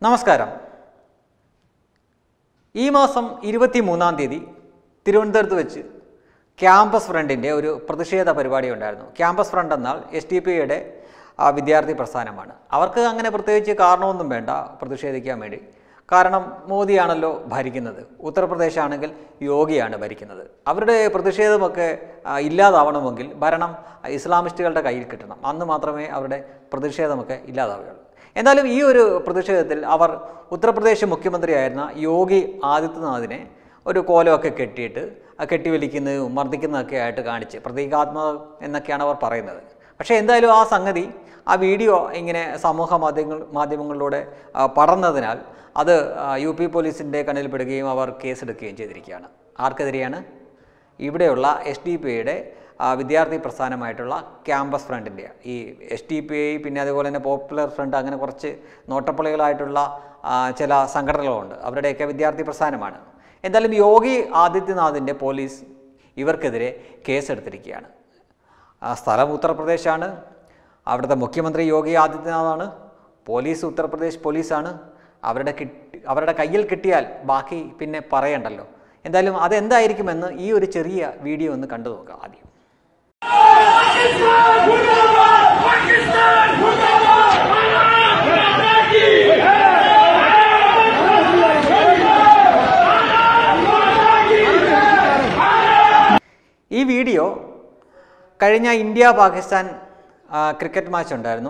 നമസ്കാരം ഈ മാസം ഇരുപത്തി മൂന്നാം തീയതി തിരുവനന്തപുരത്ത് വെച്ച് ക്യാമ്പസ് ഫ്രണ്ടിൻ്റെ ഒരു പ്രതിഷേധ പരിപാടി ഉണ്ടായിരുന്നു ക്യാമ്പസ് ഫ്രണ്ട് എന്നാൽ എസ് ടി പി യുടെ വിദ്യാർത്ഥി പ്രസ്ഥാനമാണ് അവർക്ക് അങ്ങനെ പ്രത്യേകിച്ച് കാരണമൊന്നും വേണ്ട പ്രതിഷേധിക്കാൻ വേണ്ടി കാരണം മോദിയാണല്ലോ ഭരിക്കുന്നത് ഉത്തർപ്രദേശ് ആണെങ്കിൽ യോഗിയാണ് ഭരിക്കുന്നത് അവരുടെ പ്രതിഷേധമൊക്കെ ആ, ഇല്ലാതാവണമെങ്കിൽ ഭരണം ഇസ്ലാമിസ്റ്റുകളുടെ കയ്യിൽ കിട്ടണം അന്ന് മാത്രമേ അവരുടെ പ്രതിഷേധമൊക്കെ ഇല്ലാതാവുകയുള്ളൂ എന്നാലും ഈ ഒരു പ്രതിഷേധത്തിൽ അവർ ഉത്തർപ്രദേശ് മുഖ്യമന്ത്രിയായിരുന്ന യോഗി ആദിത്യനാഥിനെ ഒരു കോലമൊക്കെ കെട്ടിയിട്ട് ആ കെട്ടിവലിക്കുന്നതും മർദ്ദിക്കുന്നതൊക്കെ ആയിട്ട് കാണിച്ച് പ്രതീകാത്മകം എന്നൊക്കെയാണ് അവർ പറയുന്നത് പക്ഷേ എന്തായാലും ആ സംഗതി ആ വീഡിയോ ഇങ്ങനെ സമൂഹ മാധ്യമങ്ങൾ മാധ്യമങ്ങളിലൂടെ ആ, പടർന്നതിനാൽ അത് ആ, യു പി പോലീസിൻ്റെ കണ്ണിൽപ്പെടുകയും അവർ കേസെടുക്കുകയും ചെയ്തിരിക്കുകയാണ് ആർക്കെതിരെയാണ് ഇവിടെയുള്ള എസ് ഡി പി ഐയുടെ വിദ്യാർത്ഥി പ്രസ്ഥാനമായിട്ടുള്ള ക്യാമ്പസ് ഫ്രണ്ടിൻ്റെ ഈ എസ് ഡി പി ഐ പിന്നെ അതുപോലെ തന്നെ പോപ്പുലർ ഫ്രണ്ട് അങ്ങനെ കുറച്ച് നോട്ടപ്പള്ളികളായിട്ടുള്ള ആ, ചില സംഘടനകളുണ്ട് അവരുടെയൊക്കെ വിദ്യാർത്ഥി പ്രസ്ഥാനമാണ് എന്തായാലും യോഗി ആദിത്യനാഥിൻ്റെ പോലീസ് ഇവർക്കെതിരെ കേസെടുത്തിരിക്കുകയാണ് ആ സ്ഥലം ഉത്തർപ്രദേശാണ് അവിടുത്തെ മുഖ്യമന്ത്രി യോഗി ആദിത്യനാഥാണ് പോലീസ് ഉത്തർപ്രദേശ് പോലീസാണ് അവരുടെ കിട്ടി അവരുടെ കയ്യിൽ കിട്ടിയാൽ ബാക്കി പിന്നെ പറയണ്ടല്ലോ എന്തായാലും അതെന്തായിരിക്കുമെന്ന് ഈ ഒരു ചെറിയ വീഡിയോ ഒന്ന് കണ്ടു നോക്കാം ആദ്യം ഈ വീഡിയോ കഴിഞ്ഞ ഇന്ത്യ പാകിസ്ഥാൻ ആ, ക്രിക്കറ്റ് മാച്ച് ഉണ്ടായിരുന്നു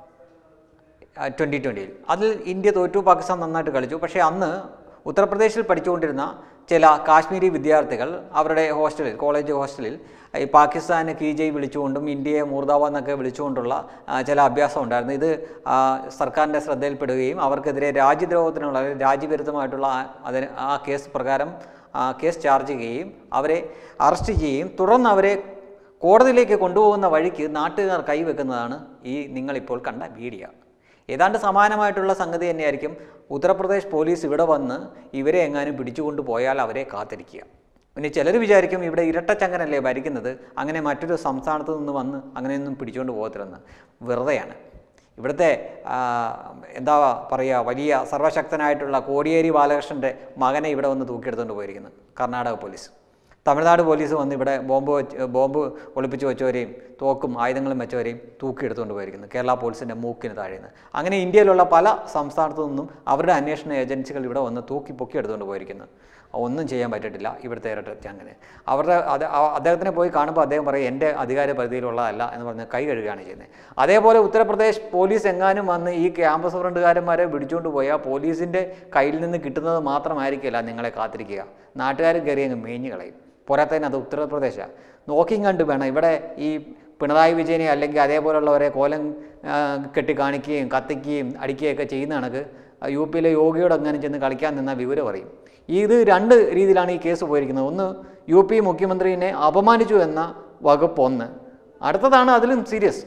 ട്വൻ്റി ട്വൻ്റിയിൽ അതിൽ ഇന്ത്യ തോറ്റു പാകിസ്ഥാൻ നന്നായിട്ട് കളിച്ചു പക്ഷേ അന്ന് ഉത്തർപ്രദേശിൽ പഠിച്ചുകൊണ്ടിരുന്ന ചില കാശ്മീരി വിദ്യാർത്ഥികൾ അവരുടെ ഹോസ്റ്റലിൽ കോളേജ് ഹോസ്റ്റലിൽ ഈ പാകിസ്ഥാനെ കീജയ് വിളിച്ചുകൊണ്ടും ഇന്ത്യയെ മൂർദാബ എന്നൊക്കെ വിളിച്ചുകൊണ്ടുള്ള ആ, ചില അഭ്യാസം ഉണ്ടായിരുന്നു ഇത് ആ, സർക്കാരിൻ്റെ ശ്രദ്ധയിൽപ്പെടുകയും അവർക്കെതിരെ രാജ്യദ്രോഹത്തിനുള്ള അല്ലെങ്കിൽ രാജ്യവിരുദ്ധമായിട്ടുള്ള ആ- അതിന് ആ കേസ് പ്രകാരം ആ, കേസ് ചാർജ് ചെയ്യുകയും അവരെ അറസ്റ്റ് ചെയ്യുകയും തുടർന്ന് അവരെ കോടതിയിലേക്ക് കൊണ്ടുപോകുന്ന വഴിക്ക് നാട്ടുകാർ കൈവെക്കുന്നതാണ് ഈ നിങ്ങളിപ്പോൾ കണ്ട വീഡിയോ ഏതാണ്ട് സമാനമായിട്ടുള്ള സംഗതി തന്നെയായിരിക്കും ഉത്തർപ്രദേശ് പോലീസ് ഇവിടെ വന്ന് ഇവരെ എങ്ങാനും പിടിച്ചുകൊണ്ട് പോയാൽ അവരെ കാത്തിരിക്കുക പിന്നെ ചിലർ വിചാരിക്കും ഇവിടെ ഇരട്ടച്ചങ്ങനല്ലേ ഭരിക്കുന്നത് അങ്ങനെ മറ്റൊരു സംസ്ഥാനത്ത് നിന്ന് വന്ന് അങ്ങനെയൊന്നും പിടിച്ചുകൊണ്ട് പോകത്തില്ലെന്ന് വെറുതെയാണ് ഇവിടുത്തെ ആ, എന്താ പറയുക വലിയ സർവശക്തനായിട്ടുള്ള കോടിയേരി ബാലകൃഷ്ണൻ്റെ മകനെ ഇവിടെ വന്ന് തൂക്കിയെടുത്തുകൊണ്ട് പോയിരിക്കുന്നത് കർണാടക പോലീസ് തമിഴ്നാട് പോലീസ് വന്ന് ഇവിടെ ബോംബ് വെച്ച് ബോംബ് ഒളിപ്പിച്ച് വെച്ചവരെയും തോക്കും ആയുധങ്ങളും വെച്ചവരെയും തൂക്കിയെടുത്തുകൊണ്ട് പോയിരിക്കുന്നു കേരള പോലീസിൻ്റെ മൂക്കിന് താഴെ നിന്ന് അങ്ങനെ ഇന്ത്യയിലുള്ള പല സംസ്ഥാനത്തു നിന്നും അവരുടെ അന്വേഷണ ഏജൻസികൾ ഇവിടെ വന്ന് തൂക്കി പൊക്കി എടുത്തുകൊണ്ട് പോയിരിക്കുന്നു ഒന്നും ചെയ്യാൻ പറ്റിയിട്ടില്ല ഇവിടുത്തെ ഇരട്ട അങ്ങനെ അവരുടെ അത് ആ- അദ്ദേഹത്തിനെ പോയി കാണുമ്പോൾ അദ്ദേഹം പറയും എൻ്റെ അധികാര പരിധിയിലുള്ളതല്ല എന്ന് പറഞ്ഞ് കൈ കഴുകുകയാണ് ചെയ്യുന്നത് അതേപോലെ ഉത്തർപ്രദേശ് പോലീസ് എങ്ങാനും വന്ന് ഈ ക്യാമ്പസ് ഫ്രണ്ടുകാരന്മാരെ പിടിച്ചുകൊണ്ട് പോയാൽ പോലീസിൻ്റെ കയ്യിൽ നിന്ന് കിട്ടുന്നത് മാത്രമായിരിക്കില്ല നിങ്ങളെ കാത്തിരിക്കുക നാട്ടുകാർ കയറി അങ്ങ് മേഞ്ഞു കളയും പോരാത്തതിന് അത് ഉത്തർപ്രദേശാണ് നോക്കിയും കണ്ട് വേണം ഇവിടെ ഈ പിണറായി വിജയനെ അല്ലെങ്കിൽ അതേപോലുള്ളവരെ കോലം ആ, കെട്ടി കാണിക്കുകയും കത്തിക്കുകയും അടിക്കുകയൊക്കെ ചെയ്യുന്ന കണക്ക് യു പിയിലെ യോഗിയോട് അങ്ങനെ ചെന്ന് കളിക്കാൻ നിന്ന വിവരം പറയും ഇത് രണ്ട് രീതിയിലാണ് ഈ കേസ് പോയിരിക്കുന്നത് ഒന്ന് യു പി മുഖ്യമന്ത്രിനെ അപമാനിച്ചു എന്ന വകുപ്പ് ഒന്ന് അടുത്തതാണ് അതിലും സീരിയസ്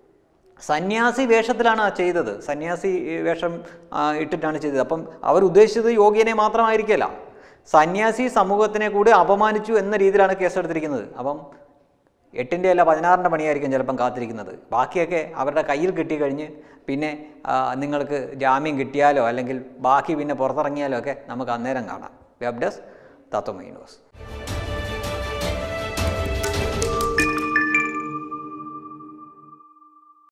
സന്യാസി വേഷത്തിലാണ് ആ ചെയ്തത് സന്യാസി വേഷം ആ, ഇട്ടിട്ടാണ് ചെയ്തത് അപ്പം അവർ ഉദ്ദേശിച്ചത് യോഗിയനെ മാത്രമായിരിക്കില്ല സന്യാസി സമൂഹത്തിനെ കൂടി അപമാനിച്ചു എന്ന രീതിയിലാണ് കേസെടുത്തിരിക്കുന്നത് അപ്പം എട്ടിൻ്റെ അല്ല പതിനാറിൻ്റെ പണിയായിരിക്കും ചിലപ്പം കാത്തിരിക്കുന്നത് ബാക്കിയൊക്കെ അവരുടെ കയ്യിൽ കിട്ടിക്കഴിഞ്ഞ് പിന്നെ ആ, നിങ്ങൾക്ക് ജാമ്യം കിട്ടിയാലോ അല്ലെങ്കിൽ ബാക്കി പിന്നെ പുറത്തിറങ്ങിയാലോ ഒക്കെ നമുക്ക് അന്നേരം കാണാം വെബ് ഡെസ്ക് തത്വമൈ ന്യൂസ്